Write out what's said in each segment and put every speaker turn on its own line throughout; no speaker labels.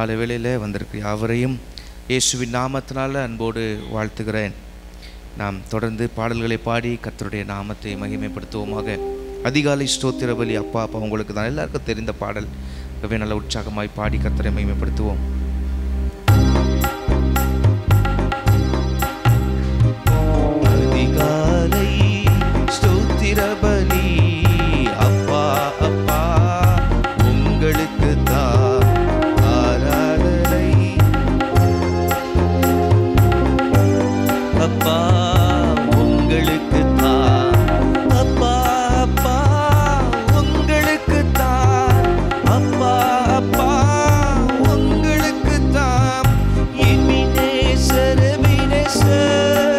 காலை வேளையில் வந்திருக்கு யாவரையும் இயேசுவின் நாமத்தினால அன்போடு வாழ்த்துகிறேன் நாம் தொடர்ந்து பாடல்களை பாடி கர்த்தருடைய நாமத்தை மகிமைப்படுத்துவோமாக அதிகாலை ஸ்தோத்திர பலி அப்பா அப்பா உங்களுக்கு தான் எல்லாருக்கும் தெரிந்த பாடல் ஆகவே நல்ல உற்சாகமாய் பாடி கர்த்தரை மகிமைப்படுத்துவோம் அதிகாலை ஸ்தோத்திர பலி அப்பா அப்பா உங்களுக்கு தான் ஆராதனை அப்பா உங்களுக்கு தான் அப்பா அப்பா உங்களுக்கு தான் அப்பா அப்பா உங்களுக்கு தான் எமினேசர் எமினேசர்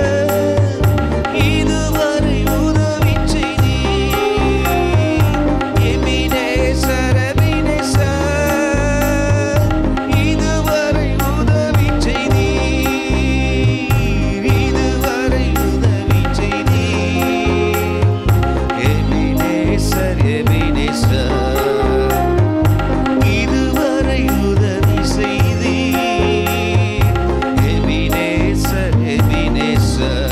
இதுவரை உதவி செய்தி எமினேசர் எமினேசர் இதுவரை உதவி செய்தி இதுவரை உதவி செய்தி எமினேசர் எமினேசர் இதுவரை உதவி செய்தி எபினேசர் எபினேசர்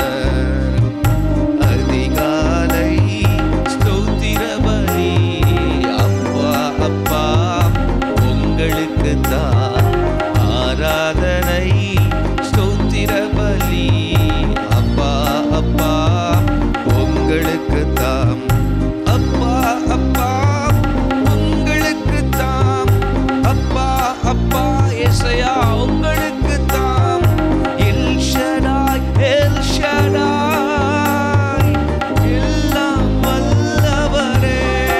அதிகாலை ஸ்தோத்திர பலி அப்பா அப்பா உங்களுக்கு தான் ஆராதனை ஸ்தோத்திர பலி அப்பா அப்பா உங்களுக்கு தான் அப்பா அப்பா உங்களுக்கு தாம் அப்பா அப்பா எசையா உங்களுக்கு தாம் எல் ஷடாய் எல் ஷடாய் எல்லாம் வல்லவரே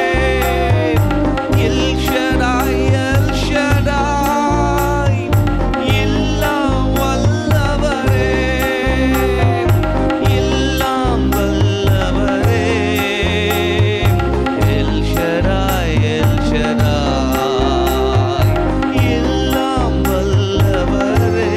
எல் ஷடாய் எல் ஷடாய் எல்லாம் வல்லவரே எல்லாம் வல்லவரே எல் ஷடாய் எல் ஷடாய் எல்லாம் வல்லவரே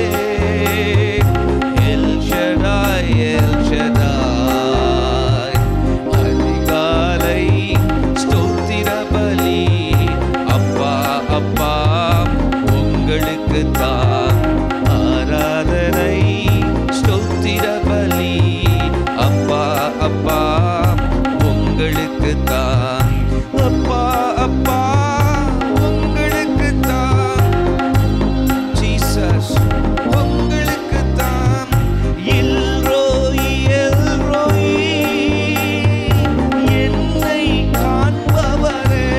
எல் ஷடாய் எல் ஷடாய் அதிகாலை ஸ்தோத்திர பலி அப்பா அப்பா உங்களுக்கு தான் ஆராதனை ஸ்தோத்திர பலி அப்பா அப்பா உங்களுக்கு தான் அப்பா அப்பா உங்களுக்கு தான் ஜீசஸ் உங்களுக்கு தான் எல்ரோய் எல்ரோய் என்னை காண்பவரே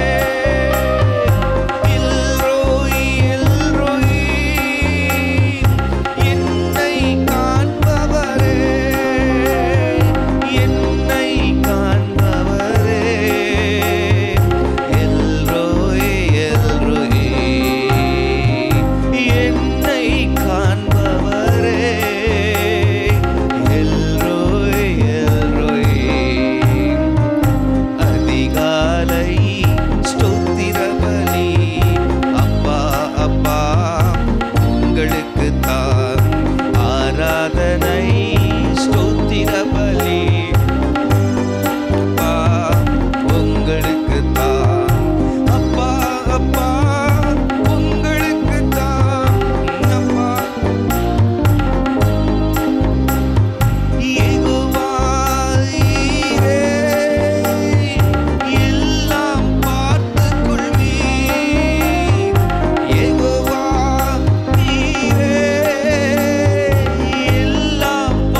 எல்ரோய் எல்ரோய் என்னை காண்பவரே என்னை காண்பவரே எல்ரோய் எல்ரோய் என்னை காண்பவரே எல்ரோய் எல்ரோய் அதிகாலை ஸ்தோத்திர பலி அப்பா அப்பா உங்களுக்கு தான் ஆராதனை ஸ்தோத்திர பலி அப்பா உங்களுக்கு தான் அப்பா அப்பா உங்களுக்கு தான் அப்பா யெகோவாயிரே, எல்லாம் பார்த்துக் கொள்வீர். யெகோவாயிரே, எல்லாம்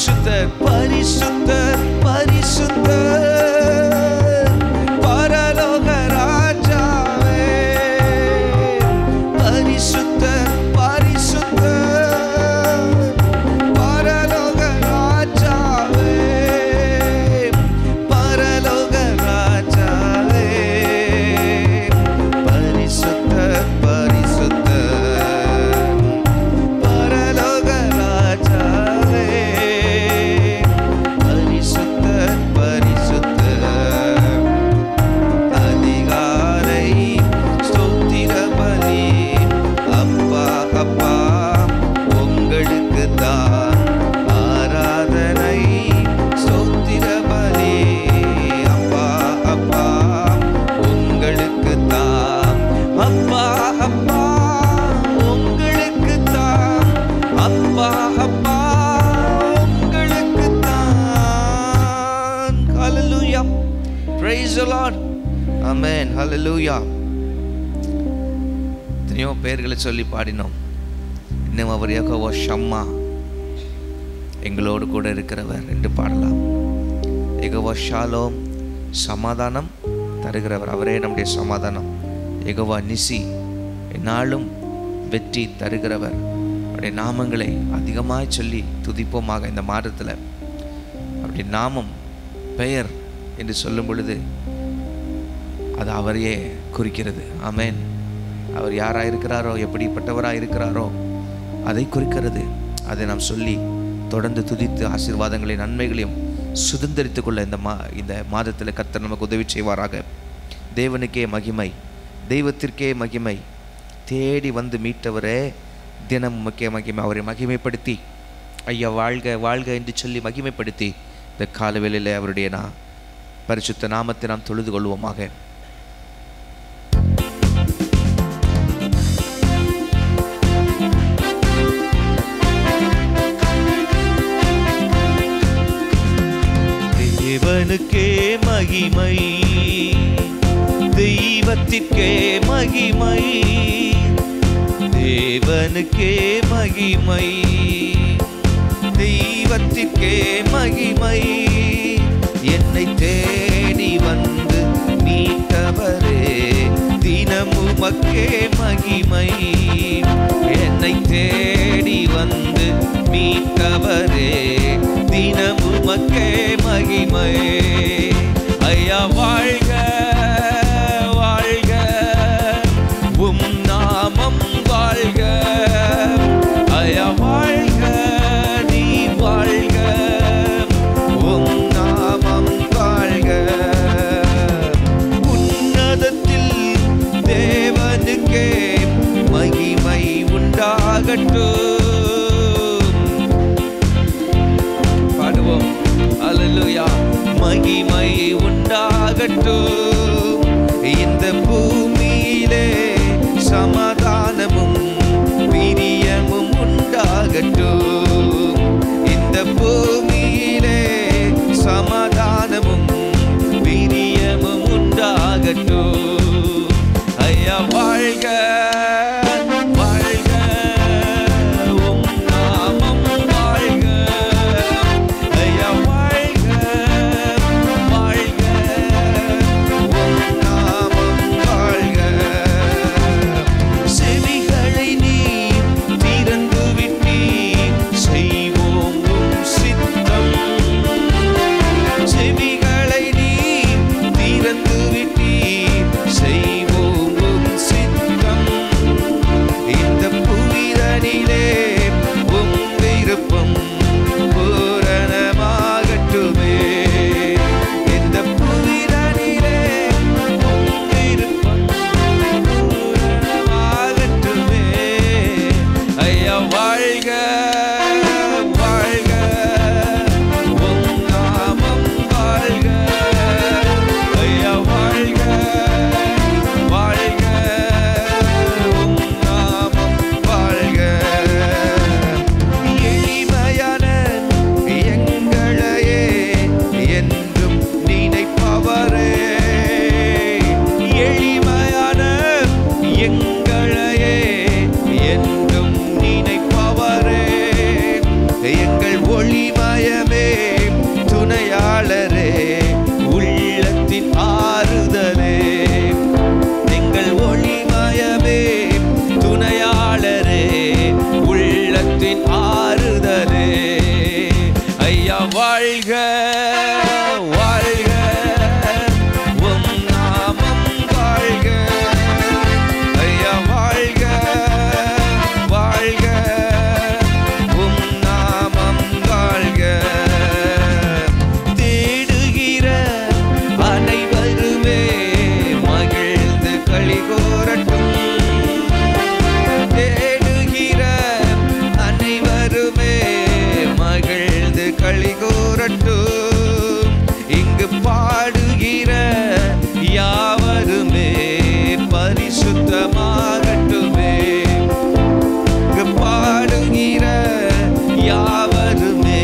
பரிசுத்தர் பரிசுத்தர் பரிசுத்தர் பரலோக ராஜாவே பரிசுத்தர் பரிசுத்தர் பரலோக ராஜாவே பரலோக ராஜாவே பரிசுத்தர் பரிசுத்தர் பரலோக ராஜாவே பரிசுத்தர் பரிசுத்தர் அதிகாலை ஸ்தோத்திர பலி அப்பா அப்பா உங்களுக்கு தான் ஆராதனை ஸ்தோத்திர பலி அப்பா அப்பா உங்களுக்கு தான் அப்பா அப்பா உங்களுக்கு தான் அப்பா அப்பா உங்களுக்கு தான் ஹalleluya praise the lord amen hallelujah எத்தனையோ பெயர்களை சொல்லி பாடினோம் இன்னும் அவர் யெகோவா ஷம்மா எங்களோடு கூட இருக்கிறவர் என்று பாடலாம் யெகோவா ஷாலோம் சமாதானம் தருகிறவர் அவரே நம்முடைய சமாதானம் யெகோவா நிசி என்னாலும் வெற்றி தருகிறவர் அவருடைய நாமங்களை அதிகமாய் சொல்லி துதிப்போமாக இந்த மாதத்தில் அவருடைய நாமம் பெயர் என்று சொல்லும் பொழுது அது அவரையே குறிக்கிறது ஆமென் அவர் யாராக இருக்கிறாரோ எப்படிப்பட்டவராக இருக்கிறாரோ அதை குறிக்கிறது அதை நாம் சொல்லி தொடர்ந்து துதித்து ஆசீர்வாதங்களையும் நன்மைகளையும் சுதந்திரித்துக் கொள்ள இந்த மா இந்த மாதத்தில் கர்த்தர் நமக்கு உதவி செய்வாராக தேவனுக்கே மகிமை தெய்வத்திற்கே மகிமை தேடி வந்து மீட்டவரே தினம் முக்கிய மகிமை அவரை மகிமைப்படுத்தி ஐயா வாழ்க வாழ்க என்று சொல்லி மகிமைப்படுத்தி இந்த காலவேளையில் அவருடைய நான் பரிசுத்த நாமத்தை நாம் தொழுது கொள்வோமாக தேவனுக்கே மகிமை தெய்வத்திற்கே மகிமை தேவனுக்கே மகிமை தெய்வத்திற்கே மகிமை என்னை தேடி வந்து மீட்டவரே தினமும் மக்கே மகிமை என்னை தேடி வந்து மீட்டவரே தினமும் மக்கே மகிமை ஐயா வாழ்க வாழ்க உம் நாமம் வாழ்க ஐயா வாழ்க நீ வாழ்க உம் நாமம் வாழ்க உன்னதத்தில் தேவனுக்கே மகிமை உண்டாகட்டும் பாடுவோம் அல்லேலூயா மகிமை உண்டாகட்டும் இந்த பூமியிலே சமாதானமும் பிரியமும் உண்டாகட்டும் இந்த பூமியிலே சமாதானமும் பிரியமும் உண்டாகட்டும் ஐயா வாழ்க வாழ்க உம் நாமம் வாழ்க ஐயா வாழ்க வாழ்க உம் நாமம் வாழ்க செவிகளை நீ திறந்து விட்டீர் செய்வோம் உம் சித்தம் செவிகளை நீ திறந்து விட்டீர் செய்வோம் உம் சித்தம் இந்த புவிதனிலே உம் விருப்பம் பூரணமாகட்டுமே இந்த புவிதனிலே உம் விருப்பம் பூரணமாகட்டுமே ஐயா வாழ்க வாழ்க உம் நாமம் வாழ்க ஐயா வாழ்க வாழ்க உம் நாமம் வாழ்க எளிமையான எங்களையே என்றும் நினைப்பவரே எளிமையான எங்களையே என்றும் நினைப்பவரே உள்ளத்தின் ஆறுதலே ஐயா வாழ்க வாழ்க உம் நாமம் வாழ்க ஐயா வாழ்க வாழ்க உம் நாமம் வாழ்க தேடுகிற அனைவருமே மகிழ்ந்து களி கூறட்டும் தேடுகிற அனைவருமே மகிழ்ந்து களி கூறட்டும் இங்கு பாடுகிற யாவருமே பரிசுத்தமாகட்டுமே இங்கு பாடுகிற யாவருமே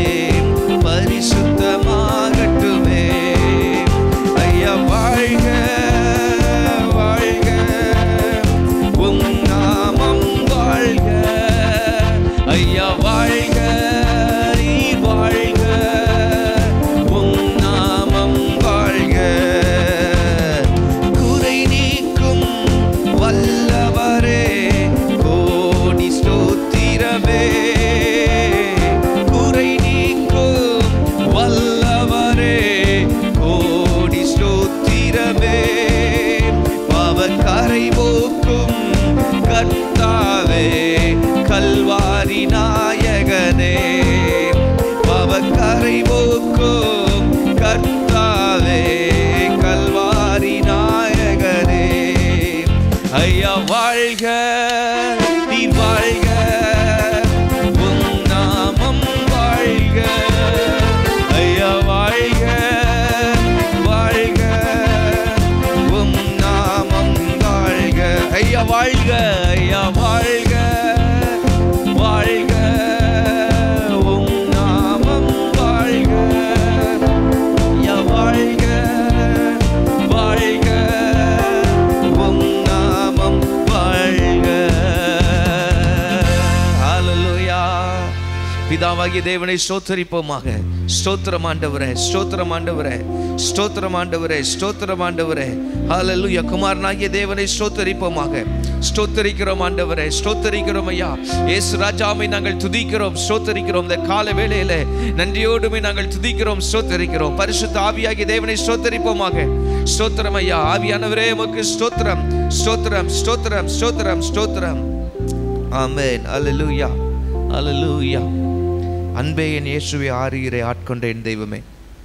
பரிசுத்தமாகட்டுமே ஐயா வாழ்க வாழ்க உம் நாமம் வாழ்க ஐயா வாழ்க நீ வாழ்க உம் நாமம் வாழ்க குறை நீக்கும் வல்லவரே கோடி ஸ்தோத்திரமே குறை நீக்கும் வல்லவரே கோடி ஸ்தோத்திரமே பாவக்கரை போக்கும் கர்த்தாவே கல்வாரி நாயகனே பாவக்கரை போக்கும் கர்த்தாவே கல்வாரி நாயகனே ஐயா வாழ்க நீ வாழ்க உம் நாமம் வாழ்க ஐயா வாழ்க வாழ்க உம் நாமம் வாழ்க ஐயா வாழ்க ஐயா வாழ்க வாழ்க உம் நாமம் வாழ்க ஐயா வாழ்க வாழ்க உம் நாமம் வாழ்க ஹalleluya பிதாவாகிய தேவனை ஸ்தோத்தரிப்போமாக ஸ்தோத்திரம் ஆண்டவரே ஸ்தோத்திரம் ஆண்டவரே ஸ்தோத்திரம் ஆண்டவரே ஸ்தோத்திரம் ஆண்டவரே ஹalleluya குமாரனாகிய தேவனை ஸ்தோத்தரிப்போமாக ஸ்தோத்தரிக்கிறோம் ஆண்டவரே ஸ்தோத்தரிக்கிறோம் ஐயா இயேசு ராஜாவை நாங்கள் துதிக்கிறோம் ஸ்தோத்தரிக்கிறோம் இந்த கால வேளையில நன்றியோடுமே நாங்கள் துதிக்கிறோம் ஸ்தோத்தரிக்கிறோம் பரிசுத்த ஆவியாகிய தேவனை ஸ்தோத்தரிப்போமாக ஸ்தோத்திரம் ஐயா ஆவியானவரே உமக்கு ஸ்தோத்திரம் ஸ்தோத்திரம் ஸ்தோத்திரம் ஸ்தோத்திரம் ஸ்தோத்திரம் ஆமென் அல்லேலூயா அல்லேலூயா அன்பே என் இயேசுவை ஆறுகிறே ஆட்கொண்ட என் தெய்வமே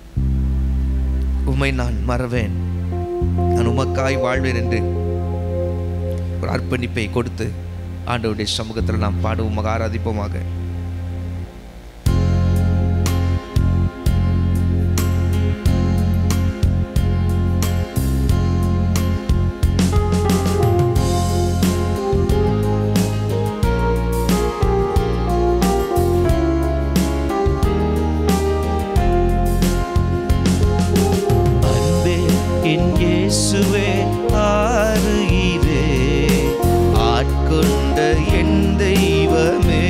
உம்மை நான் மறவேன் நான் உமக்காய் வாழ்வேன் என்று ஒரு அர்ப்பணிப்பை கொடுத்து ஆண்டவருடைய சமூகத்தில் நாம் பாடுவோம் ஆராதிப்போமாக அன்பே என் இயேசுவே ஆறுகிறே ஆட்கொண்ட என் தெய்வமே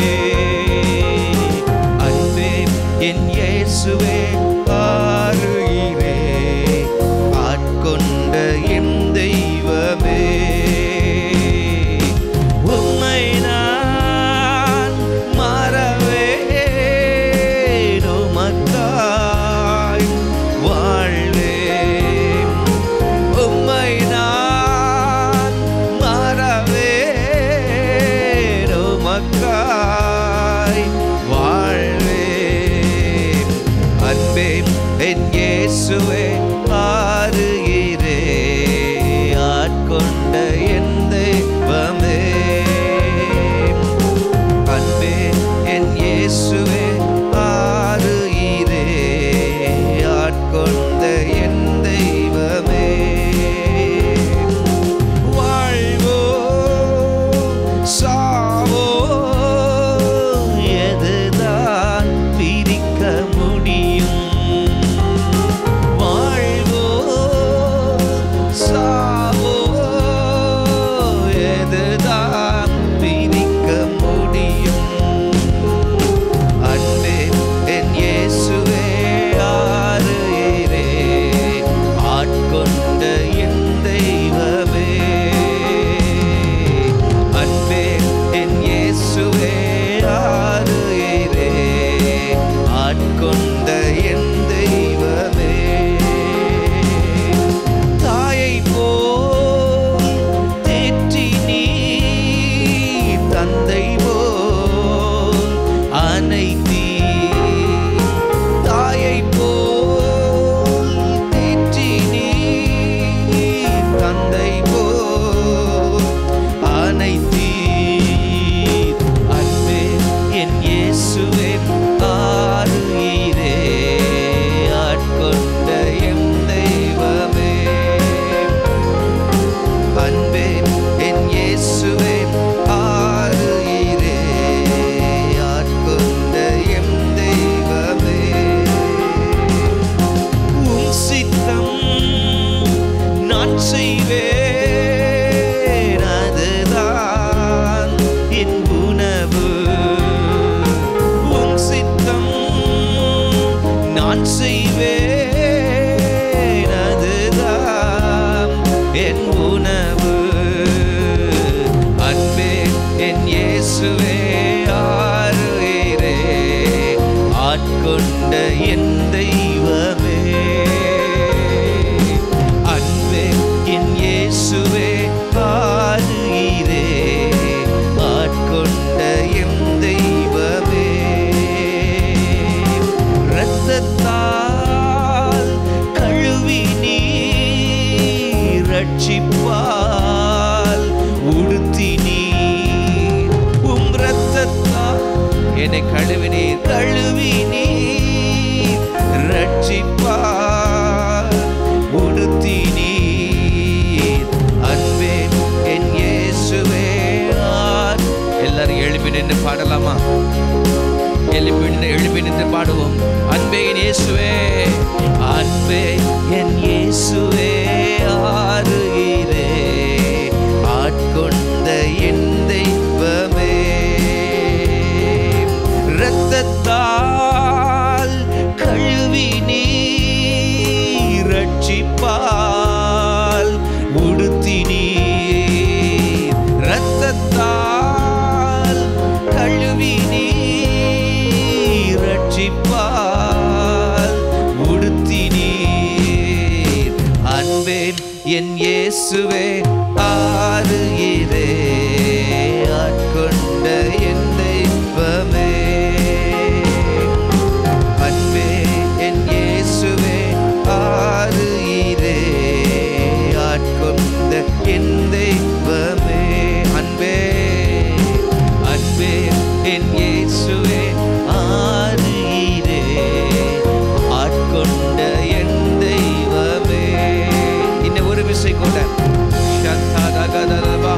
அன்பே என் இயேசுவே ஆறுகிறே ஆட்கொண்ட என் தெய்வமே உம்மை நான் மறவேன் உமக்காய் வாழ்வேன் உம்மை நான் மறவேன் உமக்காய் வாழ்வேன் அன்பே என் இயேசுவே ஆறுகிறே ஆட்கொண்ட என் தெய்வமே அன்பே என் இயேசுவே ஆறுகிறே ஆட்கொண்ட என் தெய்வமே வாழ்வோ சாவோ எதுதான் பிரிக்க முடியும் வாழ் ஆறுயிரே ஆட்கொண்ட என் தெய்வமே தாயை போல் தேற்றி நீ தந்தை போல் அனைத்தி தாயை போல் தேற்றி நீ தந்தை போல் அனைத்தி அன்பே என் இயேசுவே ஆறுயிரே ஆட்கொண்ட எம் தெய்வமே அன்பே என் இயேசுவே ஆறுயிரே ஆட்கொண்ட எம் தெய்வமே உம் சித்தம் நான் செய்வேன் அதுதான் என் உணவு உம் சித்தம் நான் செய்வேன் அதுதான் என் உணவு அன்பே என் இயேசுவே ஆறுயிரே ஆட்கொண்ட என் தெய்வமே அன்பே என் இயேசுவே ஆறுயிரே ஆட்கொண்ட எம் தெய்வமே இரத்தத்தால் கழுவி நீ ரட்சிப்பால் உடுத்தி நீ உம் இரத்தத்தால் என்னை கழுவி நீர் கழுவி நீர் ரட்சிப்பால் உடுத்தி நீர் அன்பே என் இயேசுவே ஆர் எல்லாரும் எழுப்பி நின்று பாடலாமா எழுப்பி நின்று எழுப்பி நின்று பாடுவோம் அன்பே என் இயேசுவே அன்பே என் இயேசுவே ஆறுகிறே ஆட்கொண்ட என் தெய்வமே இரத்தத்தால் கழுவி நீ ரட்சிப்பால் உடுத்தி நீர் இரத்தத்தால் கழுவி நீர் ரட்சிப்பால் உடுத்தி நீர் அன்பேன் என் இயேசுவே ஆறுகிறே ஆட்கொண்ட என் தெய்வமே அன்பே என் இயேசுவே ஆறுகிறே ஆட்கொண்ட என் தெய்வமே அன்பே அன்பே என் இயேசுவே ஆறுகிறே ஆட்கொண்ட என் தெய்வமே இன்னும் ஒரு விசை கூட சந்தாதகதலபா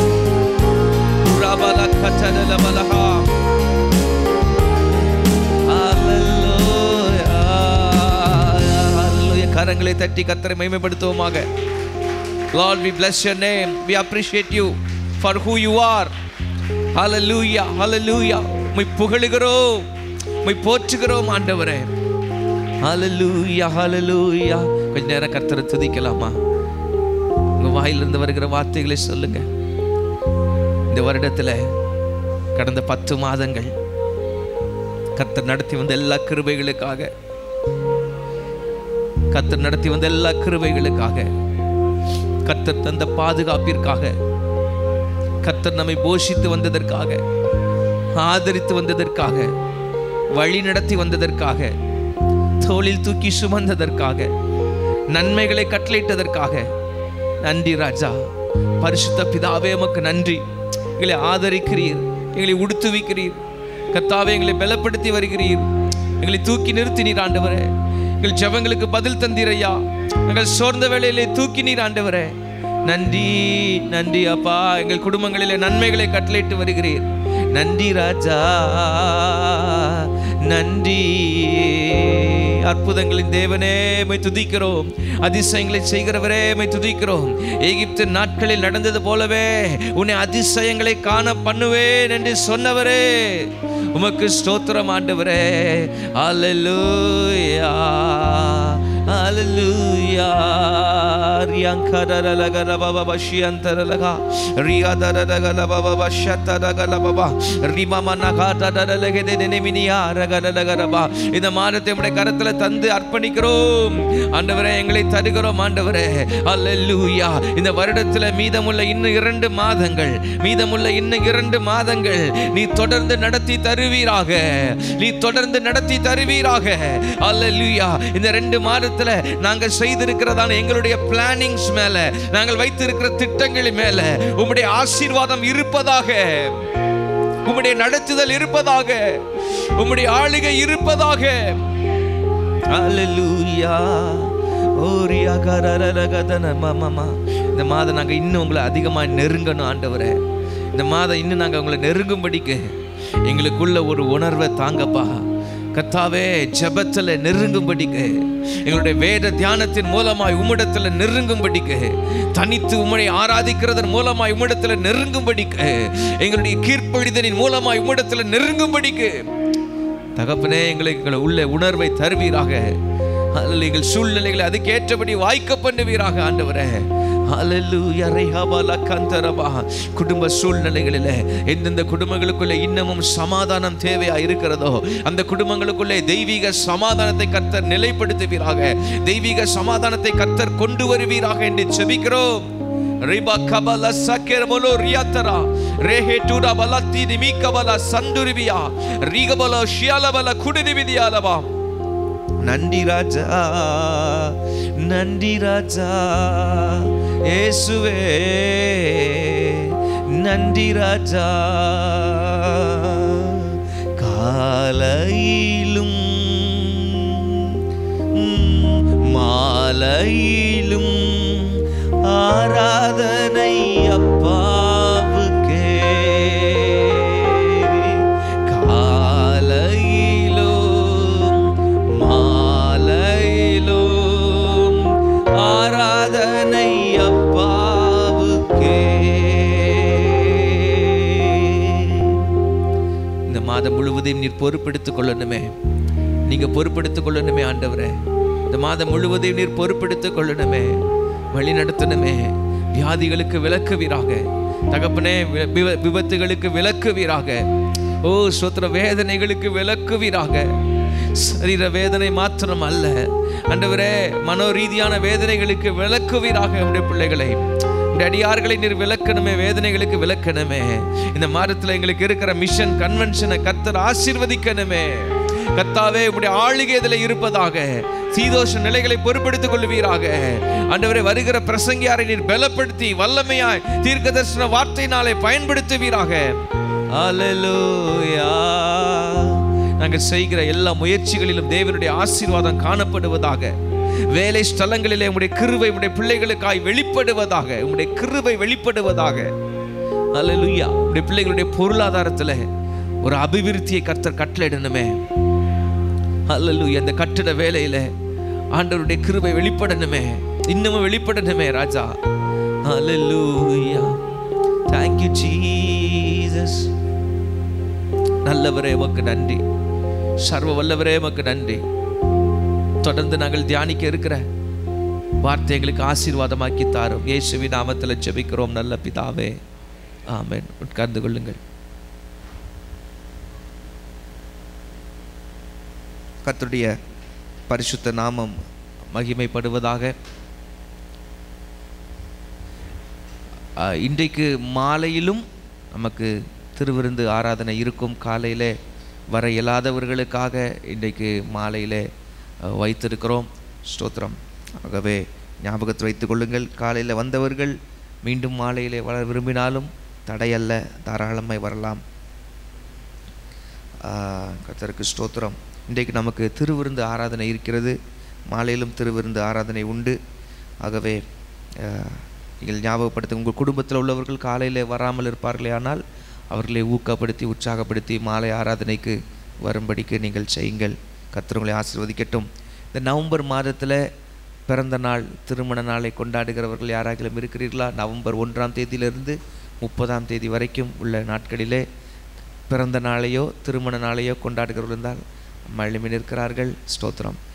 உராபல கச்சதலபலஹா Hallelujah. கரங்களை தட்டி கத்தரை மகிமைப்படுத்துவோமாக Lord, we bless your name. We appreciate you for who you are. Hallelujah, hallelujah. உம்மை புகழுகிறோம் உம்மை போற்றுகிறோம் ஆண்டவரே Hallelujah, hallelujah. கொஞ்ச நேரம் கர்த்தரை துதிக்கலாமா உங்க வாயிலிருந்து வருகிற வார்த்தைகளை சொல்லுங்க இந்த வருடத்துல கடந்த பத்து மாதங்கள் கர்த்தர் நடத்தி வந்த எல்லா கிருபைகளுக்காக கர்த்தர் நடத்தி வந்த எல்லா கிருபைகளுக்காக கர்த்தர் தந்த பாதுகாப்பிற்காக கர்த்தர் நம்மை போஷித்து வந்ததற்காக ஆதரித்து வந்ததற்காக வழி நடத்தி வந்ததற்காக தோளில் தூக்கி சுமந்ததற்காக நன்மைகளை கட்டளையிட்டதற்காக நன்றி ராஜா பரிசுத்த பிதாவே உமக்கு நன்றி எங்களை ஆதரிக்கிறீர் எங்களை உடுத்துவிக்கிறீர் கர்த்தாவே எங்களை பலப்படுத்தி வருகிறீர் எங்களை தூக்கி நிறுத்தினீர் ஆண்டவரே எங்கள் ஜெபங்களுக்கு பதில் தந்தீர் ஐயா எங்கள் சோர்ந்த வேளையிலே தூக்கி நீர் ஆண்டவரே நன்றி நன்றி அப்பா எங்கள் குடும்பங்களிலே நன்மைகளை கட்டளையிட்டு வருகிறீர் நன்றி ராஜா நன்றி அற்புதங்களின் தேவனே மை துதிக்கிறோம் அதிசயங்களை செய்கிறவரே மை துதிக்கிறோம் எகிப்து நாட்களில் நடந்தது போலவே உன்னை அதிசயங்களை காண பண்ணுவேன் என்று சொன்னவரே உமக்கு ஸ்தோத்திரம் ஆண்டவரே அல்லேலூயா ஹalleluya ரியாங்கரலகரபப ஷியந்தரலகா ரியாதரலகலபப ஷத்தரகலபப ரிமமனகாதரலகதெனெமினியா ரகரலகரபா இந்த மாதத்தை உடைய கரத்துல தந்து அர்ப்பணிக்கிறோம் ஆண்டவரே எங்களை தருகிறோம் ஆண்டவரே அல்லேலூயா இந்த வருடத்துல மீதமுள்ள இன்னும் இரண்டு மாதங்கள் மீதமுள்ள இன்னும் இரண்டு மாதங்கள் நீ தொடர்ந்து நடத்தி தருவீராக நீ தொடர்ந்து நடத்தி தருவீராக அல்லேலூயா இந்த ரெண்டு மாதத்துல நாங்க செய்திருக்கிறதான எங்களுடைய பிளானிங்ஸ் மேல நாங்கள் வைத்திருக்கிற திட்டங்கள் மேல உம்முடைய ஆசீர்வாதம் இருப்பதாக உம்முடைய நடத்துதல் இருப்பதாக உம்முடைய ஆளுகை இருப்பதாக அல்லேலூயா ஓரியா கரரரகதன மமமா இந்த மாதம் நாங்கள் இன்னும் உங்களை அதிகமாக நெருங்கணும் ஆண்டவரே இந்த மாதம் இன்னும் நாங்கள் உங்களை நெருங்கும்படிக்கு எங்களுக்குள்ள ஒரு உணர்வை தாங்கப்பா கத்தாவே ஜெபத்தில் நெருங்கும்படிக்கு எங்களுடைய வேத தியானத்தின் மூலமாய் உம்மிடத்தில் நெருங்கும்படிக்கு தனித்து உம்மை ஆராதிக்கிறதன் மூலமாய் உம்மிடத்தில் நெருங்கும்படிக்கு எங்களுடைய கீர்ப்பழிதலின் மூலமாய் உம்மிடத்தில் நெருங்கும்படிக்கு தகப்பனே எங்களுக்கு எங்களை உள்ள உணர்வை தருவீராக அதில் எங்கள் சூழ்நிலைகளை அதுக்கேற்றபடி வாய்க்க பண்ணுவீராக ஆண்டவரே ஹalleluya ரிஹபல கந்தரபா குடும்ப சூழ்நிலைகளில் எந்தெந்த குடும்பங்களுக்குள்ளே இன்னமும் சமாதானம் தேவையா இருக்கிறதோ அந்த குடும்பங்களுக்குள்ளே தெய்வீக சமாதானத்தை கர்த்தர் நிலைப்படுத்துவீராக தெய்வீக சமாதானத்தை கர்த்தர் கொண்டு வருவீராக என்று செபிக்கிறோம் ரிபா கபல சக்கர போலோ ரியாத்தரா ரேஹே டூடா பலத்தி நிமிக்கபல சந்துருவியா ரீகபல ஷியாலபல குடிதிவிதியாலவா நன்றி ராஜா நன்றி ராஜா இயேசுவே நன்றி ராஜா காலையிலும் ம், மாலையிலும் ஆராதனை அப்பாவுக்கே காலையிலும் மாலையிலும் ஆராதனை அப்பாவுக்கே இந்த மாதம் முழுவதையும் நீர் பொறுப்பெடுத்துக் கொள்ளணுமே நீங்க பொறுப்பெடுத்துக் கொள்ளணுமே ஆண்டவரே இந்த மாதம் முழுவதையும் நீர் பொறுப்பெடுத்துக் கொள்ளணுமே வழி நடத்தணுமே வியாதிகளுக்கு விலக்குவீராக தகப்பனே வி- விப- விபத்துகளுக்கு விலக்குவீராக ஓ சோத்திர வேதனைகளுக்கு விலக்குவீராக சரீர வேதனை மாத்திரம் அல்ல ஆண்டவரே மனோ ரீதியான வேதனைகளுக்கு விலக்குவீராக உடைய பிள்ளைகளை உடைய அடியார்களை நீர் விளக்கணுமே வேதனைகளுக்கு விளக்கணுமே இந்த மாதத்துல எங்களுக்கு இருக்கிற மிஷன் கன்வென்ஷனை கர்த்தர் ஆசீர்வதிக்கணுமே கர்த்தாவே உடைய ஆளுகை இதில் இருப்பதாக சீதோஷ நிலைகளை பொறுப்பெடுத்துக் கொள்வீராக ஆண்டவரே வருகிற பிரசங்கியாரை நீர் பலப்படுத்தி வல்லமையாய் தீர்க்க தரிசன வார்த்தையினாலே பயன்படுத்துவீராக அல்லேலூயா நாங்கள் செய்கிற எல்லா முயற்சிகளிலும் தேவனுடைய ஆசீர்வாதம் காணப்படுவதாக வேலை ஸ்தலங்களிலே உம்முடைய கிருபை உம்முடைய பிள்ளைகளுக்காய் வெளிப்படுவதாக உம்முடைய கிருபை வெளிப்படுவதாக அல்லேலூயா உம்முடைய பிள்ளைகளுடைய பொருளாதாரத்துல ஒரு அபிவிருத்தியை கர்த்தர் கட்டளையிடணுமே அல்லேலூயா இந்த கட்டிட வேலையில ஆண்டவருடைய கிருபை வெளிப்படணுமே இன்னமும் வெளிப்படணுமே ராஜா அல்லேலூயா thank you ஜீசஸ் நல்லவரே உமக்கு நன்றி சர்வ வல்லவரே உமக்கு நன்றி தொடர்ந்து நாங்கள் தியானிக்க இருக்கிற வார்த்தை எங்களுக்கு ஆசீர்வாதமாக்கி தாரும் இயேசுவி நாமத்தில் ஜெபிக்கிறோம் நல்ல பிதாவே ஆமென் உட்கார்ந்து கொள்ளுங்கள் கர்த்தருடைய பரிசுத்த நாமம் மகிமைப்படுவதாக ஆஹ், இன்றைக்கு மாலையிலும் நமக்கு திருவிருந்து ஆராதனை இருக்கும் காலையிலே வர இயலாதவர்களுக்காக இன்றைக்கு மாலையிலே ஆஹ், வைத்திருக்கிறோம் ஸ்தோத்திரம் ஆகவே ஞாபகத்தில் வைத்துக் கொள்ளுங்கள் காலையில் வந்தவர்கள் மீண்டும் மாலையிலே வர விரும்பினாலும் தடையல்ல தாராளமாய் வரலாம் ஆஹ், கர்த்தருக்கு ஸ்தோத்திரம் இன்றைக்கு நமக்கு திருவிருந்து ஆராதனை இருக்கிறது மாலையிலும் திருவிருந்து ஆராதனை உண்டு ஆகவே ஆஹ், நீங்கள் ஞாபகப்படுத்த உங்கள் குடும்பத்தில் உள்ளவர்கள் காலையில் வராமல் இருப்பார்களே ஆனால் அவர்களை ஊக்கப்படுத்தி உற்சாகப்படுத்தி மாலை ஆராதனைக்கு வரும்படிக்கு நீங்கள் செய்யுங்கள் கர்த்தர் உங்களை ஆசீர்வதிக்கட்டும் இந்த நவம்பர் மாதத்தில் பிறந்த நாள் திருமண நாளை கொண்டாடுகிறவர்கள் யாராகிலும் இருக்கிறீர்களா நவம்பர் ஒன்றாம் தேதியிலிருந்து முப்பதாம் தேதி வரைக்கும் உள்ள நாட்களிலே பிறந்த நாளையோ திருமண நாளையோ கொண்டாடுகிறவர்கள் இருந்தால் மழிமின் இருக்கிறார்கள் ஸ்தோத்திரம்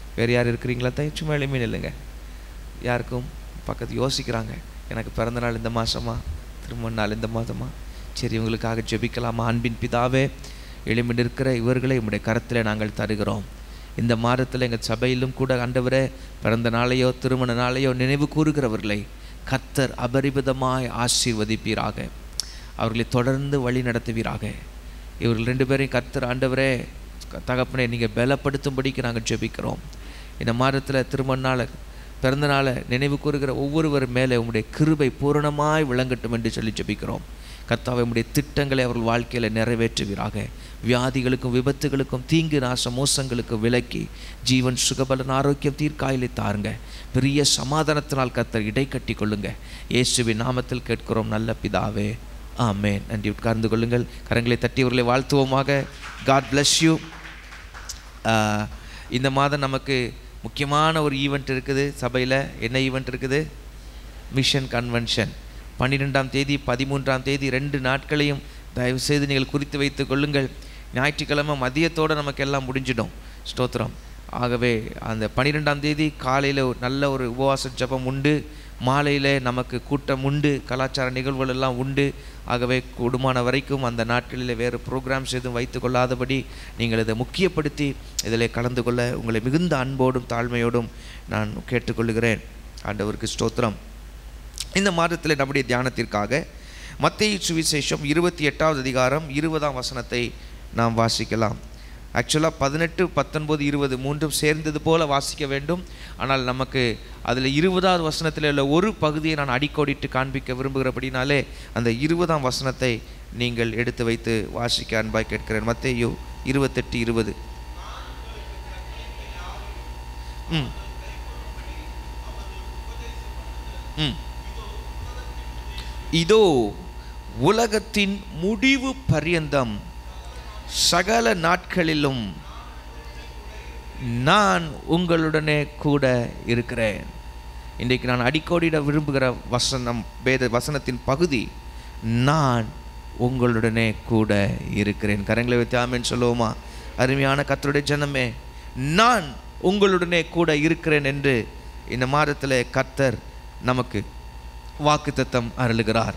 வேறு யார் இருக்கிறீங்களா தான் சும்மா எளிமையில் இல்லைங்க யாருக்கும் பக்கத்து யோசிக்கிறாங்க எனக்கு பிறந்த நாள் இந்த மாதமா திருமண நாள் இந்த மாதமா சரி இவங்களுக்காக ஜெபிக்கலாமா அன்பின் பிதாவே எளிமை நிற்கிற இவர்களை உம்முடைய கரத்தில் நாங்கள் தருகிறோம் இந்த மாதத்தில் எங்கள் சபையிலும் கூட ஆண்டவரே பிறந்த நாளையோ திருமண நாளையோ நினைவு கூறுகிறவர்களை கர்த்தர் அபரிமிதமாய் ஆசீர்வதிப்பீராக அவர்களை தொடர்ந்து வழி நடத்துவீராக இவர்கள் ரெண்டு பேரையும் கர்த்தர் ஆண்டவரே தகப்பனே நீங்கள் பலப்படுத்தும்படிக்கு நாங்கள் ஜெபிக்கிறோம் இந்த மாதத்தில் திருமண நாளை பிறந்த நாளை நினைவு கூறுகிற ஒவ்வொருவர் மேலே உம்முடைய கிருபை பூரணமாய் விளங்கட்டும் என்று சொல்லி ஜெபிக்கிறோம் கர்த்தாவை உம்முடைய திட்டங்களை அவர்கள் வாழ்க்கையில் நிறைவேற்றுவீராக வியாதிகளுக்கும் விபத்துகளுக்கும் தீங்கு நாச மோசங்களுக்கும் விலக்கி ஜீவன் சுகபலன் ஆரோக்கியம் தீர்க்காயிலை தாருங்க பெரிய சமாதானத்தினால் கர்த்தர் இடை கட்டி கொள்ளுங்க இயேசுவின் நாமத்தில் கேட்கிறோம் நல்ல பிதாவே ஆமென் நன்றி உட்கார்ந்து கொள்ளுங்கள் கரங்களை தட்டியவர்களை வாழ்த்துவோமாக காட் bless யூ ஆஹ், இந்த மாதம் நமக்கு முக்கியமான ஒரு ஈவெண்ட் இருக்குது சபையில் என்ன ஈவெண்ட் இருக்குது மிஷன் கன்வென்ஷன் பன்னிரெண்டாம் தேதி பதிமூன்றாம் தேதி ரெண்டு நாட்களையும் தயவு செய்து நீங்கள் குறித்து வைத்துக் கொள்ளுங்கள் ஞாயிற்றுக்கிழமை மதியத்தோடு நமக்கு எல்லாம் முடிஞ்சிடும் ஸ்தோத்திரம் ஆகவே அந்த பன்னிரெண்டாம் தேதி காலையில் நல்ல ஒரு உபவாச ஜெபம் உண்டு மாலையில் நமக்கு கூட்டம் உண்டு கலாச்சார நிகழ்வுகள் எல்லாம் உண்டு ஆகவே கூடுமான வரைக்கும் அந்த நாட்களில் வேறு ப்ரோக்ராம்ஸ் எதுவும் வைத்து கொள்ளாதபடி நீங்கள் இதை முக்கியப்படுத்தி இதில் கலந்து கொள்ள உங்களை மிகுந்த அன்போடும் தாழ்மையோடும் நான் கேட்டுக்கொள்கிறேன் ஆண்டவருக்கு ஸ்தோத்திரம் இந்த மாதத்தில் நம்முடைய தியானத்திற்காக மத்தேயு சுவிசேஷம் இருபத்தி எட்டாவது அதிகாரம் இருபதாம் வசனத்தை நாம் வாசிக்கலாம் ஆக்சுவலாக பதினெட்டு பத்தொன்பது இருபது மூன்றும் சேர்ந்தது போல வாசிக்க வேண்டும் ஆனால் நமக்கு அதில் இருபதாவது வசனத்தில் உள்ள ஒரு பகுதியை நான் அடிக்கோடிட்டு காண்பிக்க விரும்புகிறபடினாலே அந்த இருபதாம் வசனத்தை நீங்கள் எடுத்து வைத்து வாசிக்க அன்பாய் கேட்கிறேன் மத்தேயு இருபத்தெட்டு இருபது ம் ம் இதோ உலகத்தின் முடிவு பரியந்தம் சகல நாட்களிலும் நான் உங்களுடனே கூட இருக்கிறேன் இன்றைக்கு நான் அடிக்கோடிட விரும்புகிற வசனம் வேத வசனத்தின் பகுதி நான் உங்களுடனே கூட இருக்கிறேன் கரங்களை வைத்து ஆமென் சொல்லுவோமா அருமையான கத்தருடைய ஜனமே நான் உங்களுடனே கூட இருக்கிறேன் என்று இந்த மாதத்தில் கர்த்தர் நமக்கு வாக்குத்தத்தம் அருளுகிறார்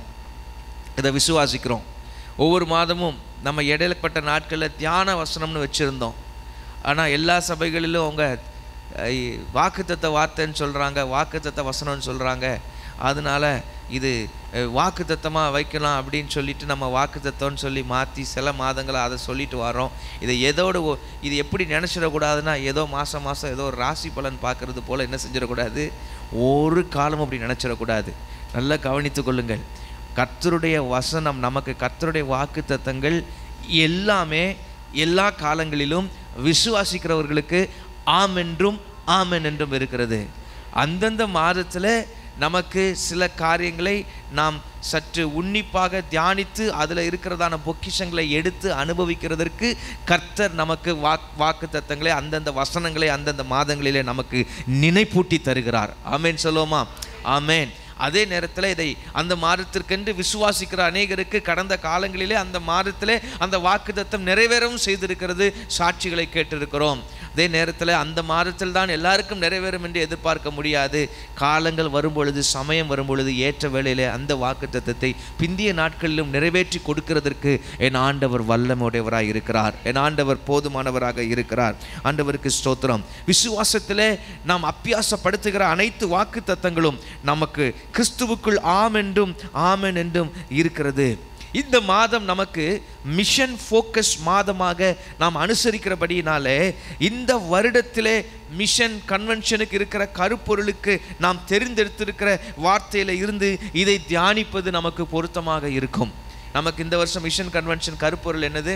இதை விசுவாசிக்கிறோம் ஒவ்வொரு மாதமும் நம்ம இடையிலப்பட்ட நாட்களில் தியான வசனம்னு வச்சுருந்தோம் ஆனால் எல்லா சபைகளிலும் அவங்க அஹ், வாக்குத்தத்த வார்த்தைன்னு சொல்கிறாங்க வாக்குத்தத்த வசனம்னு சொல்கிறாங்க அதனால இது அஹ், வாக்குத்தத்தமாக வைக்கலாம் அப்படின்னு சொல்லிட்டு நம்ம வாக்குத்தத்தம்னு சொல்லி மாற்றி சில மாதங்களை அதை சொல்லிட்டு வரோம் இதை எதோடு ஒ- இது எப்படி நினச்சிடக்கூடாதுன்னா ஏதோ மாதம் மாதம் ஏதோ ஒரு ராசி பலன் பார்க்கறது போல் என்ன செஞ்சிடக்கூடாது ஒரு காலமும் அப்படி நினச்சிடக்கூடாது நல்லா கவனித்துக் கொள்ளுங்கள் கர்த்தருடைய வசனம் நமக்கு கர்த்தருடைய வாக்கு எல்லாமே எல்லா காலங்களிலும் விசுவாசிக்கிறவர்களுக்கு ஆம் என்றும் ஆமென் என்றும் இருக்கிறது அந்தந்த மாதத்தில் நமக்கு சில காரியங்களை நாம் சற்று உன்னிப்பாக தியானித்து அதில் இருக்கிறதான பொக்கிஷங்களை எடுத்து அனுபவிக்கிறதற்கு கர்த்தர் நமக்கு வாக் வாக்கு தத்தங்களை அந்தந்த வசனங்களை அந்தந்த மாதங்களிலே நமக்கு நினைப்பூட்டி தருகிறார் ஆமென் சொல்லுவோமா ஆமென் அதே நேரத்தில் இதை அந்த மாதத்திற்கென்று விசுவாசிக்கிற அநேகருக்கு கடந்த காலங்களிலே அந்த மாதத்திலே அந்த வாக்குத்தத்தம் நிறைவேறவும் செய்திருக்கிறது சாட்சிகளை கேட்டிருக்கிறோம் அதே நேரத்தில் அந்த மாதத்தில் தான் எல்லாருக்கும் நிறைவேறும் என்று எதிர்பார்க்க முடியாது காலங்கள் வரும்பொழுது சமயம் வரும்பொழுது ஏற்ற வேளையிலே அந்த வாக்குத்தத்தத்தை பிந்திய நாட்களிலும் நிறைவேற்றி கொடுக்கிறதற்கு என் ஆண்டவர் வல்லமுடையவராய் இருக்கிறார் என் ஆண்டவர் போதுமானவராக இருக்கிறார் ஆண்டவருக்கு ஸ்தோத்திரம் விசுவாசத்திலே நாம் அப்பியாசப்படுத்துகிற அனைத்து வாக்கு தத்தங்களும் நமக்கு கிறிஸ்துவுக்குள் ஆம் என்றும் ஆமென் என்றும் இருக்கிறது இந்த மாதம் நமக்கு மிஷன் ஃபோக்கஸ் மாதமாக நாம் அனுசரிக்கிறபடியினாலே இந்த வருடத்திலே மிஷன் கன்வென்ஷனுக்கு இருக்கிற கருப்பொருளுக்கு நாம் தெரிந்தெடுத்திருக்கிற வார்த்தையில் இருந்து இதை தியானிப்பது நமக்கு பொருத்தமாக இருக்கும் நமக்கு இந்த வருஷம் மிஷன் கன்வென்ஷன் கருப்பொருள் என்னது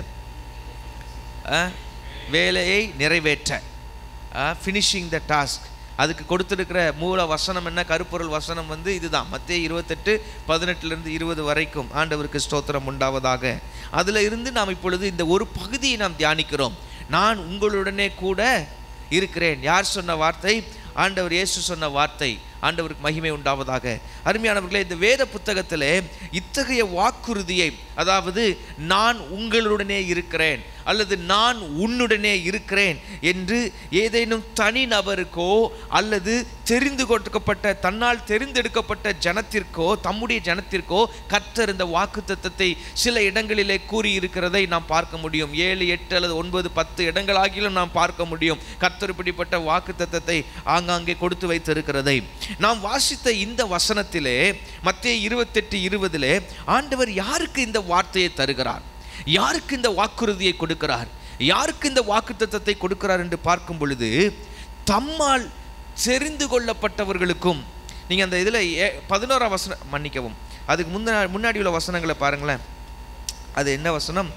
அஹ், வேலையை நிறைவேற்ற ஃபினிஷிங் த டாஸ்க் அதுக்கு கொடுத்துருக்கிற மூல வசனம் என்ன கருப்பொருள் வசனம் வந்து இதுதான் மத்திய இருபத்தெட்டு பதினெட்டுலேருந்து இருபது வரைக்கும் ஆண்டவருக்கு ஸ்தோத்திரம் உண்டாவதாக அதில் இருந்து நாம் இப்பொழுது இந்த ஒரு பகுதியை நாம் தியானிக்கிறோம் நான் உங்களுடனே கூட இருக்கிறேன் யார் சொன்ன வார்த்தை ஆண்டவர் இயேசு சொன்ன வார்த்தை ஆண்டவருக்கு மகிமை உண்டாவதாக அருமையானவர்களே இந்த வேத புத்தகத்திலே இத்தகைய வாக்குறுதியை அதாவது நான் உங்களுடனே இருக்கிறேன் அல்லது நான் உன்னுடனே இருக்கிறேன் என்று ஏதேனும் தனி நபருக்கோ அல்லது தெரிந்து கொடுக்கப்பட்ட தன்னால் தெரிந்தெடுக்கப்பட்ட ஜனத்திற்கோ தம்முடைய ஜனத்திற்கோ கர்த்தர் இந்த வாக்குத்தத்தத்தை சில இடங்களிலே கூறியிருக்கிறதை நாம் பார்க்க முடியும் ஏழு எட்டு அல்லது ஒன்பது பத்து இடங்களாகிலும் நாம் பார்க்க முடியும் கர்த்தர் இப்படிப்பட்ட வாக்குத்தத்தத்தை ஆங்காங்கே கொடுத்து வைத்திருக்கிறதை நாம் வாசித்த இந்த வசனத்திலே மத்திய இருபத்தெட்டு இருபதிலே ஆண்டவர் யாருக்கு இந்த வார்த்தையை தருகிறார் யாருக்கு இந்த வாக்குறுதியை கொடுக்கிறார் யாருக்கு இந்த வாக்குத்தத்தத்தை கொடுக்கிறார் என்று பார்க்கும் பொழுது தம்மால் தெரிந்து கொள்ளப்பட்டவர்களுக்கும் நீங்க அந்த இதுல ஏ- பதினோராம் வசனம் மன்னிக்கவும் அதுக்கு முன்ன முன்னாடி உள்ள வசனங்களை பாருங்களேன் அது என்ன வசனம்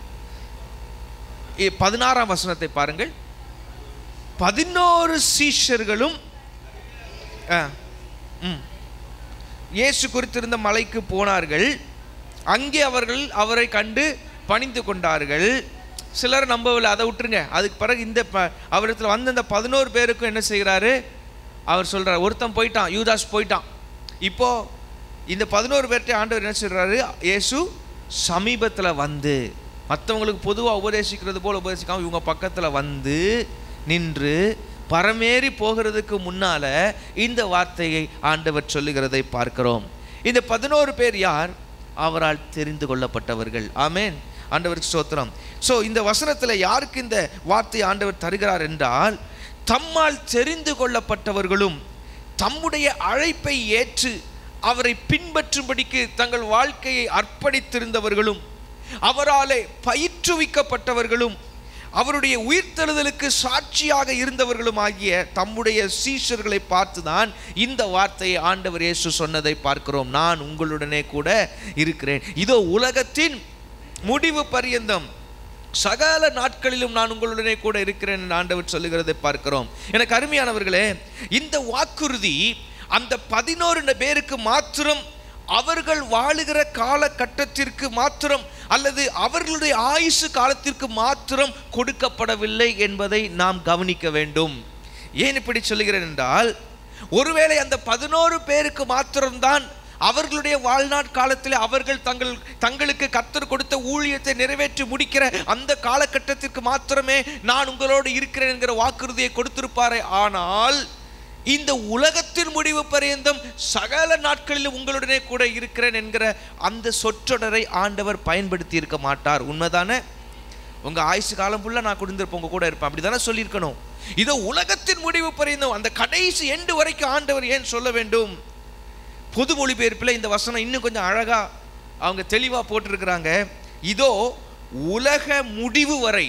இ- பதினாறாம் வசனத்தை பாருங்கள் பதினோரு சீஷர்களும் ஆ, ம். இயேசு குறித்திருந்த மலைக்கு போனார்கள் அங்கே அவர்கள் அவரை கண்டு பணிந்து கொண்டார்கள் சிலர் நம்பவில்லை அதை விட்டுருங்க அதுக்கு பிறகு இந்த ப- அவரிடத்துல வந்த இந்த பதினோரு பேருக்கும் என்ன செய்கிறாரு அவர் சொல்றார் ஒருத்தன் போயிட்டான் யூதாஸ் போயிட்டான் இப்போ இந்த பதினோரு பேர்கிட்ட ஆண்டவர் என்ன சொல்றாரு இயேசு சமீபத்தில் வந்து மற்றவங்களுக்கு பொதுவாக உபதேசிக்கிறது போல உபதேசிக்காம இவங்க பக்கத்தில் வந்து நின்று பரமேறி போகிறதுக்கு முன்னால இந்த வார்த்தையை ஆண்டவர் சொல்லுகிறதை பார்க்கிறோம் இந்த பதினோரு பேர் யார் அவரால் தெரிந்து கொள்ளப்பட்டவர்கள் ஆமென் ஆண்டவருக்கு ஸ்தோத்திரம் ஸோ இந்த வசனத்தில் யாருக்கு இந்த வார்த்தையை ஆண்டவர் தருகிறார் என்றால் தம்மால் தெரிந்து கொள்ளப்பட்டவர்களும் தம்முடைய அழைப்பை ஏற்று அவரை பின்பற்றும்படிக்கு தங்கள் வாழ்க்கையை அர்ப்பணித்திருந்தவர்களும் அவராலே பயிற்றுவிக்கப்பட்டவர்களும் அவருடைய உயிர்த்தெழுதலுக்கு சாட்சியாக இருந்தவர்களும் ஆகிய தம்முடைய சீஷர்களை பார்த்துதான் இந்த வார்த்தையை ஆண்டவர் இயேசு சொன்னதை பார்க்கிறோம் நான் உங்களுடனே கூட இருக்கிறேன் இதோ உலகத்தின் முடிவு பரியந்தம் சகல நாட்களிலும் நான் உங்களுடனே கூட இருக்கிறேன் என்று ஆண்டவர் சொல்லுகிறதை பார்க்கிறோம் எனக்கு அருமையானவர்களே இந்த வாக்குறுதி அந்த பதினோரு பேருக்கு மாத்திரம் அவர்கள் வாழுகிற காலகட்டத்திற்கு மாத்திரம் அல்லது அவர்களுடைய ஆயுசு காலத்திற்கு மாத்திரம் கொடுக்கப்படவில்லை என்பதை நாம் கவனிக்க வேண்டும் ஏன் இப்படி சொல்லுகிறேன் என்றால் ஒருவேளை அந்த பதினோரு பேருக்கு மாத்திரம்தான் அவர்களுடைய வாழ்நாட் காலத்தில் அவர்கள் தங்கள் தங்களுக்கு கர்த்தர் கொடுத்த ஊழியத்தை நிறைவேற்றி முடிக்கிற அந்த காலகட்டத்திற்கு மாத்திரமே நான் உங்களோடு இருக்கிறேன் என்கிற வாக்குறுதியை கொடுத்திருப்பாரே ஆனால் இந்த உலகத்தின் முடிவு பரியந்தம் சகல நாட்களிலும் உங்களுடனே கூட இருக்கிறேன் என்கிற அந்த சொற்றொடரை ஆண்டவர் பயன்படுத்தி இருக்க மாட்டார் உண்மைதானே உங்க ஆயுசு காலம் ஃபுல்லாக நான் கொடுத்துருப்பேன் உங்க கூட இருப்பேன் அப்படி தானே சொல்லியிருக்கணும் இதோ உலகத்தின் முடிவு பரியந்தம் அந்த கடைசி எண்டு வரைக்கும் ஆண்டவர் ஏன் சொல்ல வேண்டும் பொது மொழிபெயர்ப்பில் இந்த வசனம் இன்னும் கொஞ்சம் அழகா அவங்க தெளிவாக போட்டிருக்கிறாங்க இதோ உலக முடிவு வரை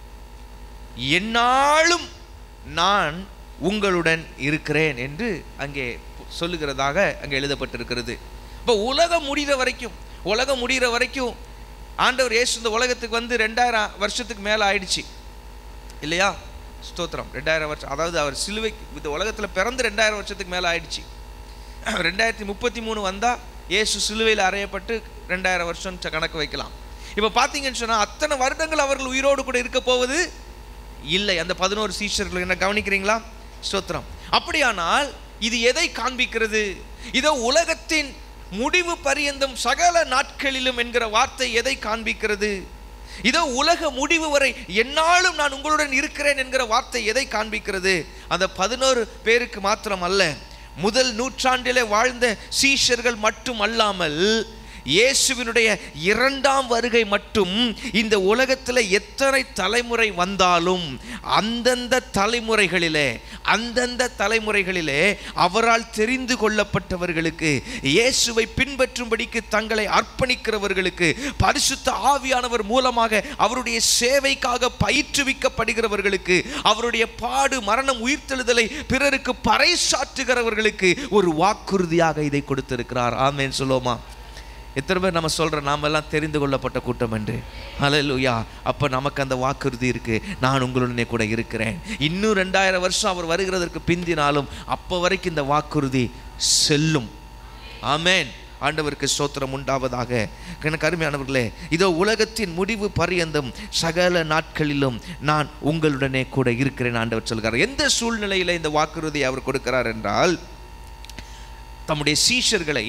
எந்நாளும் நான் உங்களுடன் இருக்கிறேன் என்று அங்கே சொல்லுகிறதாக அங்கே எழுதப்பட்டிருக்கிறது இப்போ உலகம் முடிகிற வரைக்கும் உலகம் முடிகிற வரைக்கும் ஆண்டவர் இயேசு இந்த உலகத்துக்கு வந்து ரெண்டாயிரம் வருஷத்துக்கு மேலே ஆயிடுச்சு இல்லையா ஸ்தோத்திரம் ரெண்டாயிரம் வருஷம் அதாவது அவர் சிலுவை இந்த உலகத்தில் பிறந்து ரெண்டாயிரம் வருஷத்துக்கு மேலே ஆயிடுச்சு ரெண்டாயிரத்தி முப்பத்தி மூணு வந்தால் இயேசு சிலுவையில் அறையப்பட்டு ரெண்டாயிரம் வருஷம் ச- கணக்கு வைக்கலாம் இப்போ பார்த்தீங்கன்னு சொன்னால் அத்தனை வருடங்கள் அவர்கள் உயிரோடு கூட இருக்க போவது இல்லை அந்த பதினோரு சீஷர்கள் என்ன கவனிக்கிறீங்களா ஸ்தோத்திரம் அப்படியானால் இது எதை காண்பிக்கிறது இதோ உலகத்தின் முடிவு பரியந்தம் சகல நாட்களிலும் என்கிற வார்த்தை எதை காண்பிக்கிறது இதோ உலக முடிவு வரை எந்நாளும் நான் உங்களுடன் இருக்கிறேன் என்கிற வார்த்தை எதை காண்பிக்கிறது அந்த பதினோரு பேருக்கு மாத்திரம் அல்ல முதல் நூற்றாண்டிலே வாழ்ந்த சீஷர்கள் மட்டும் அல்லாமல் இயேசுவினுடைய இரண்டாம் வருகை மட்டும் இந்த உலகத்தில் எத்தனை தலைமுறை வந்தாலும் அந்தந்த தலைமுறைகளிலே அந்தந்த தலைமுறைகளிலே அவரால் தெரிந்து கொள்ளப்பட்டவர்களுக்கு இயேசுவை பின்பற்றும்படிக்கு தங்களை அர்ப்பணிக்கிறவர்களுக்கு பரிசுத்த ஆவியானவர் மூலமாக அவருடைய சேவைக்காக பயிற்றுவிக்கப்படுகிறவர்களுக்கு அவருடைய பாடு மரணம் உயிர்த்தெழுதலை பிறருக்கு பறைசாற்றுகிறவர்களுக்கு ஒரு வாக்குறுதியாக இதை கொடுத்திருக்கிறார் ஆமென் சொல்லுவோமா எத்தனை பேர் நம்ம சொல்கிறோம் நாம எல்லாம் தெரிந்து கொள்ளப்பட்ட கூட்டம் என்று ஹalleluya அப்போ நமக்கு அந்த வாக்குறுதி இருக்கு நான் உங்களுடனே கூட இருக்கிறேன் இன்னும் ரெண்டாயிரம் வருஷம் அவர் வருகிறதற்கு பிந்தினாலும் அப்போ வரைக்கும் இந்த வாக்குறுதி செல்லும் ஆமென் ஆண்டவருக்கு ஸ்தோத்திரம் உண்டாவதாக எனக்கு அருமையானவர்களே இதோ உலகத்தின் முடிவு பரியந்தம் சகல நாட்களிலும் நான் உங்களுடனே கூட இருக்கிறேன் ஆண்டவர் சொல்கிறார் எந்த சூழ்நிலையில் இந்த வாக்குறுதியை அவர் கொடுக்கிறார் என்றால் தம்முடைய சீஷர்களை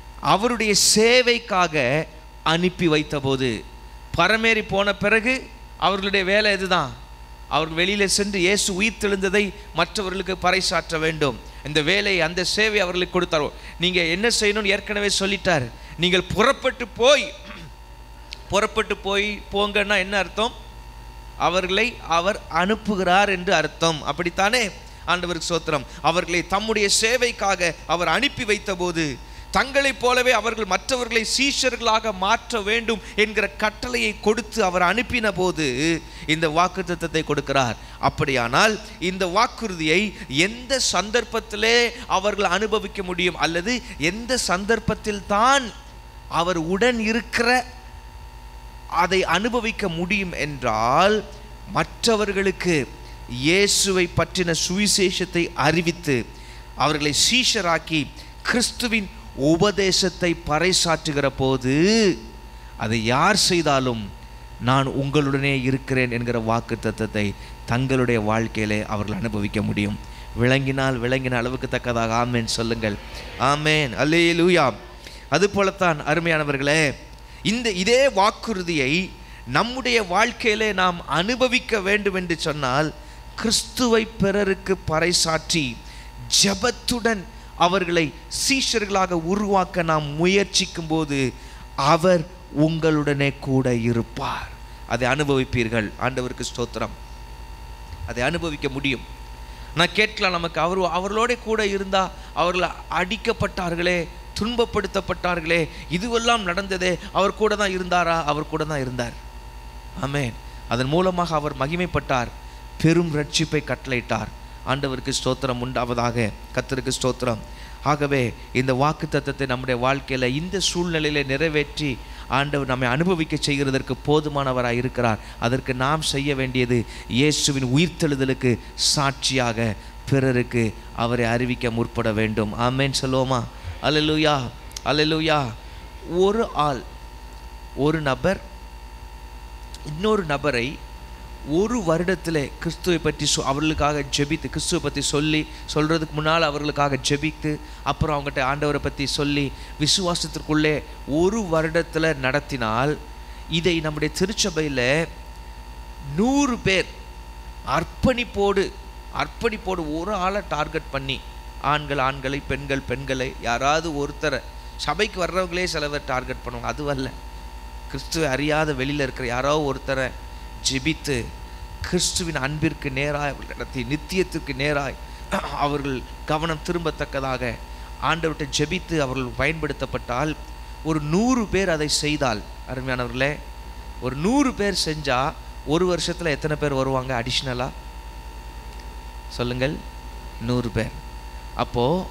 அவருடைய சேவைக்காக அனுப்பி வைத்தபோது பரமேறி போன பிறகு அவர்களுடைய வேலை இதுதான் அவர்கள் வெளியில சென்று இயேசு உயிர் தெழுந்ததை மற்றவர்களுக்கு பறைசாற்ற வேண்டும் இந்த வேலையை அந்த சேவை அவர்களுக்கு கொடுத்தாரோ நீங்க என்ன செய்யணும்னு ஏற்கனவே சொல்லிட்டார் நீங்கள் புறப்பட்டு போய் புறப்பட்டு போய் போங்கன்னா என்ன அர்த்தம் அவர்களை அவர் அனுப்புகிறார் என்று அர்த்தம் அப்படித்தானே ஆண்டவருக்கு சோத்திரம் அவர்களை தம்முடைய சேவைக்காக அவர் அனுப்பி வைத்தபோது தங்களைப் போலவே அவர்கள் மற்றவர்களை சீஷர்களாக மாற்ற வேண்டும் என்கிற கட்டளையை கொடுத்து அவர் அனுப்பின போது இந்த வாக்குத்தத்தத்தை கொடுக்கிறார் அப்படியானால் இந்த வாக்குறுதியை எந்த சந்தர்ப்பத்திலே அவர்கள் அனுபவிக்க முடியும் அல்லது எந்த சந்தர்ப்பத்தில் தான் அவர் உடன் இருக்கிற அதை அனுபவிக்க முடியும் என்றால் மற்றவர்களுக்கு இயேசுவை பற்றின சுவிசேஷத்தை அறிவித்து அவர்களை சீஷராக்கி கிறிஸ்துவின் உபதேசத்தை பறைசாற்றுகிற போது அதை யார் செய்தாலும் நான் உங்களுடனே இருக்கிறேன் என்கிற வாக்கு தத்தத்தை தங்களுடைய வாழ்க்கையிலே அவர்கள் அனுபவிக்க முடியும் விளங்கினால் விளங்கின அளவுக்கு தக்கதாக ஆமேன் சொல்லுங்கள் ஆமேன் அல்லே லூயா அது போலத்தான் அருமையானவர்களே இந்த இதே வாக்குறுதியை நம்முடைய வாழ்க்கையிலே நாம் அனுபவிக்க வேண்டும் என்று சொன்னால் கிறிஸ்துவை பிறருக்கு பறைசாற்றி ஜெபத்துடன் அவர்களை சீஷர்களாக உருவாக்க நாம் முயற்சிக்கும் போது அவர் உங்களுடனே கூட இருப்பார் அதை அனுபவிப்பீர்கள் ஆண்டவருக்கு ஸ்தோத்திரம் அதை அனுபவிக்க முடியும் நான் கேட்கலாம் நமக்கு அவர் அவர்களோட கூட இருந்தா அவர்கள் அடிக்கப்பட்டார்களே துன்பப்படுத்தப்பட்டார்களே இதுவெல்லாம் நடந்ததே அவர் கூட தான் இருந்தாரா அவர் கூட தான் இருந்தார் ஆமென் அதன் மூலமாக அவர் மகிமைப்பட்டார் பெரும் ரட்சிப்பை கட்டளையிட்டார் ஆண்டவருக்கு ஸ்தோத்திரம் உண்டாவதாக கத்தருக்கு ஸ்தோத்திரம் ஆகவே இந்த வாக்கு தத்தத்தை நம்முடைய வாழ்க்கையில் இந்த சூழ்நிலையில நிறைவேற்றி ஆண்டவர் நம்மை அனுபவிக்க செய்கிறதற்கு போதுமானவராக இருக்கிறார் அதற்கு நாம் செய்ய வேண்டியது இயேசுவின் உயிர்த்தெழுதலுக்கு சாட்சியாக பிறருக்கு அவரை அறிவிக்க முற்பட வேண்டும் ஆமேன் சொல்லுவோமா அல்லேலூயா அல்லேலூயா ஒரு ஆள் ஒரு நபர் இன்னொரு நபரை ஒரு வருடத்தில் கிறிஸ்துவை பற்றி சொ அவர்களுக்காக ஜெபித்து கிறிஸ்துவை பற்றி சொல்லி சொல்கிறதுக்கு முன்னால் அவர்களுக்காக ஜெபித்து அப்புறம் அவங்ககிட்ட ஆண்டவரை பற்றி சொல்லி விசுவாசத்திற்குள்ளே ஒரு வருடத்தில் நடத்தினால் இதை நம்முடைய திருச்சபையில் நூறு பேர் அர்ப்பணிப்போடு அர்ப்பணிப்போடு ஒரு ஆளை டார்கெட் பண்ணி ஆண்கள் ஆண்களை பெண்கள் பெண்களை யாராவது ஒருத்தரை சபைக்கு வர்றவங்களே சிலவர் டார்கெட் பண்ணுவாங்க அதுவல்ல கிறிஸ்துவை அறியாத வெளியில் இருக்கிற யாரோ ஒருத்தரை ஜெபித்து கிறிஸ்துவின் அன்பிற்கு நேராய் அவர்கள் நடத்தி நித்தியத்திற்கு நேராய் அவர்கள் கவனம் திரும்பத்தக்கதாக ஆண்டவர்கிட்ட ஜெபித்து அவர்கள் பயன்படுத்தப்பட்டால் ஒரு நூறு பேர் அதை செய்தால் அருமையானவர்களே ஒரு நூறு பேர் செஞ்சால் ஒரு வருஷத்தில் எத்தனை பேர் வருவாங்க அடிஷ்னலாக சொல்லுங்கள் நூறு பேர் அப்போது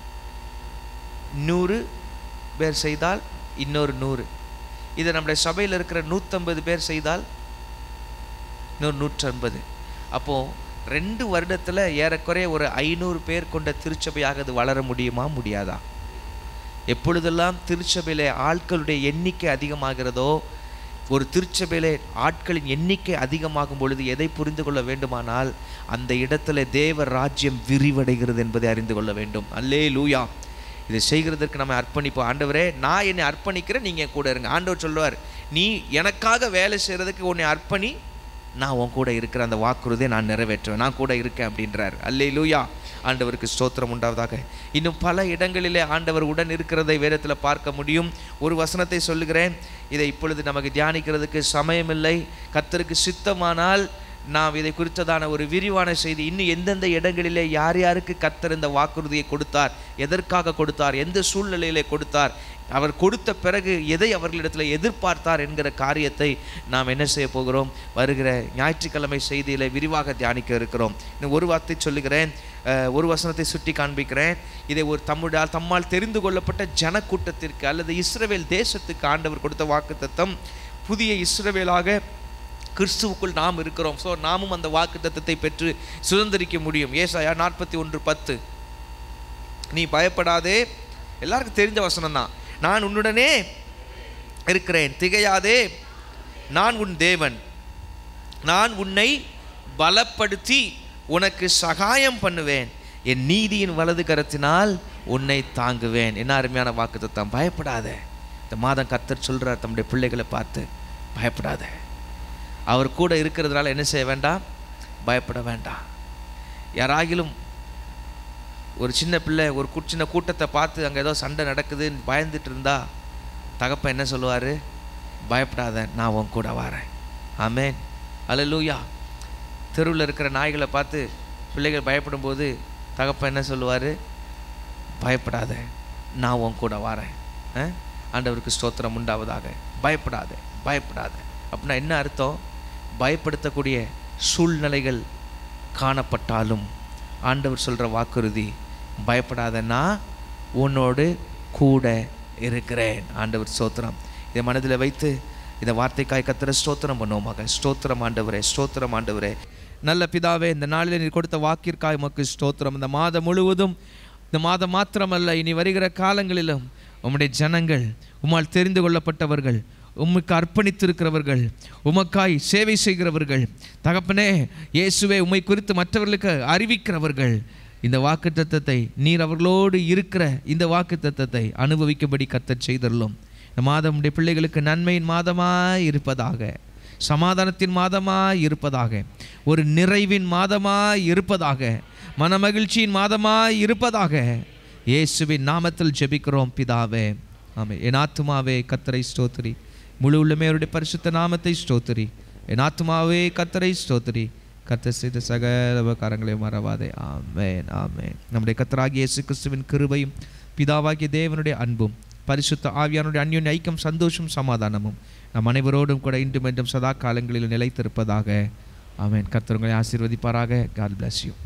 நூறு பேர் செய்தால் இன்னொரு நூறு இதை நம்முடைய சபையில் இருக்கிற நூற்றம்பது பேர் செய்தால் இன்னொரு நூற்றம்பது அப்போது ரெண்டு வருடத்தில் ஏறக்குறைய ஒரு ஐநூறு பேர் கொண்ட திருச்சபையாக அது வளர முடியுமா முடியாதா எப்பொழுதெல்லாம் திருச்சபையிலே ஆட்களுடைய எண்ணிக்கை அதிகமாகிறதோ ஒரு திருச்சபையிலே ஆட்களின் எண்ணிக்கை அதிகமாகும் பொழுது எதை புரிந்து கொள்ள வேண்டுமானால் அந்த இடத்துல தேவ ராஜ்யம் விரிவடைகிறது என்பதை அறிந்து கொள்ள வேண்டும் அல்லே லூயா இதை செய்கிறதற்கு நம்ம அர்ப்பணிப்போம் ஆண்டவரே நான் என்னை அர்ப்பணிக்கிறேன் நீங்கள் கூட இருங்க ஆண்டவர் சொல்லுவார் நீ எனக்காக வேலை செய்கிறதுக்கு உன்னை அர்ப்பணி நான் உன் கூட இருக்கிற அந்த வாக்குறுதியை நான் நிறைவேற்றுவேன் நான் கூட இருக்கேன் அப்படின்றார் அல்லே லூயா ஆண்டவருக்கு ஸ்தோத்திரம் உண்டாவதாக இன்னும் பல இடங்களிலே ஆண்டவர் உடன் இருக்கிறதை வேதத்தில் பார்க்க முடியும் ஒரு வசனத்தை சொல்லுகிறேன் இதை இப்பொழுது நமக்கு தியானிக்கிறதுக்கு சமயமில்லை கத்தருக்கு சித்தமானால் நாம் இதை குறித்ததான ஒரு விரிவான செய்தி இன்னும் எந்தெந்த இடங்களிலே யார் யாருக்கு கத்தர் இந்த வாக்குறுதியை கொடுத்தார் எதற்காக கொடுத்தார் எந்த சூழ்நிலையிலே கொடுத்தார் அவர் கொடுத்த பிறகு எதை அவர்களிடத்தில் எதிர்பார்த்தார் என்கிற காரியத்தை நாம் என்ன செய்ய போகிறோம் வருகிற ஞாயிற்றுக்கிழமை செய்தியில் விரிவாக தியானிக்க இருக்கிறோம் இன்னும் ஒரு வார்த்தை சொல்லுகிறேன் அஹ், ஒரு வசனத்தை சுட்டி காண்பிக்கிறேன் இதை ஒரு தம்முடைய தம்மால் தெரிந்து கொள்ளப்பட்ட ஜனக்கூட்டத்திற்கு அல்லது இஸ்ரவேல் தேசத்துக்கு ஆண்டவர் கொடுத்த வாக்குத்தத்தம் புதிய இஸ்ரவேலாக கிறிஸ்துவுக்குள் நாம் இருக்கிறோம் ஸோ நாமும் அந்த வாக்குத்தத்தத்தை பெற்று சுதந்திரிக்க முடியும் ஏசாயா நாற்பத்தி ஒன்று பத்து நீ பயப்படாதே எல்லாருக்கும் தெரிஞ்ச வசனம் தான் நான் உன்னுடனே இருக்கிறேன் திகையாதே நான் உன் தேவன் நான் உன்னை பலப்படுத்தி உனக்கு சகாயம் பண்ணுவேன் என் நீதியின் வலது கரத்தினால் உன்னை தாங்குவேன் என்ன அருமையான வாக்குத்தத்தம் பயப்படாத இந்த மாதம் கர்த்தர் சொல்றார் தம்முடைய பிள்ளைகளை பார்த்து பயப்படாத அவர் கூட இருக்கிறதுனால என்ன செய்ய வேண்டாம் பயப்பட வேண்டாம் யாராகிலும் ஒரு சின்ன பிள்ளை ஒரு கு- சின்ன கூட்டத்தை பார்த்து அங்கே ஏதோ சண்டை நடக்குதுன்னு பயந்துட்டு இருந்தா தகப்பன் என்ன சொல்லுவார் பயப்படாத நான் உன் கூட வரேன் ஆமென் அல்லேலூயா தெருவில் இருக்கிற நாய்களை பார்த்து பிள்ளைகள் பயப்படும்போது தகப்பன் என்ன சொல்லுவார் பயப்படாத நான் உன் கூட வரேன் ஆ? ஆண்டவருக்கு ஸ்தோத்திரம் உண்டாவதாக பயப்படாத பயப்படாத அப்படின்னா என்ன அர்த்தம் பயப்படுத்தக்கூடிய சூழ்நிலைகள் காணப்பட்டாலும் ஆண்டவர் சொல்கிற வாக்குறுதி பயப்படாத நான் உன்னோடு கூட இருக்கிறேன் ஆண்டவர் ஸ்தோத்திரம் இதை மனதில் வைத்து இந்த வார்த்தைக்காய் கத்துற ஸ்தோத்திரம் பண்ணுவோமாக ஸ்தோத்திரம் ஆண்டவரே ஸ்தோத்திரம் ஆண்டவரே நல்ல பிதாவே இந்த நாளில் நீர் கொடுத்த வாக்கிற்காய் உமக்கு ஸ்தோத்திரம் இந்த மாதம் முழுவதும் இந்த மாதம் மாத்திரமல்ல இனி வருகிற காலங்களிலும் உம்முடைய ஜனங்கள் உம்மால் தெரிந்து கொள்ளப்பட்டவர்கள் உமக்கு அர்ப்பணித்திருக்கிறவர்கள் உமக்காய் சேவை செய்கிறவர்கள் தகப்பனே இயேசுவே உம்மை குறித்து மற்றவர்களுக்கு அறிவிக்கிறவர்கள் இந்த வாக்குத்தத்தத்தை நீர் அவர்களோடு இருக்கிற இந்த வாக்குத்தத்தத்தை அனுபவிக்கும்படி கத்தச் செய்தருளும் இந்த மாதம் உடைய பிள்ளைகளுக்கு நன்மையின் மாதமாய் இருப்பதாக சமாதானத்தின் மாதமாய் இருப்பதாக ஒரு நிறைவின் மாதமாய் இருப்பதாக மனமகிழ்ச்சியின் மாதமாய் இருப்பதாக இயேசுவின் நாமத்தில் ஜெபிக்கிறோம் பிதாவே ஆமென் என் ஆத்துமாவே கத்தரை ஸ்தோத்திரி முழு உள்ளமே அவருடைய பரிசுத்த நாமத்தை ஸ்தோத்திரி என் ஆத்துமாவே கத்தரை ஸ்தோத்திரி கர்த்தர் செய்த சகல உபகாரங்களையும் மறவாதே ஆமென் ஆமென் நம்முடைய கத்தராகிய இயேசு கிறிஸ்துவின் கிருபையும் பிதாவாகிய தேவனுடைய அன்பும் பரிசுத்த ஆவியானுடைய அந்யோன்ய ஐக்கியம் சந்தோஷம் சமாதானமும் நம் அனைவரோடும் கூட இன்றும் என்றும் சதா காலங்களில் நிலைத்திருப்பதாக ஆமென் கர்த்தர் உங்களை ஆசீர்வதிப்பாராக காட் bless you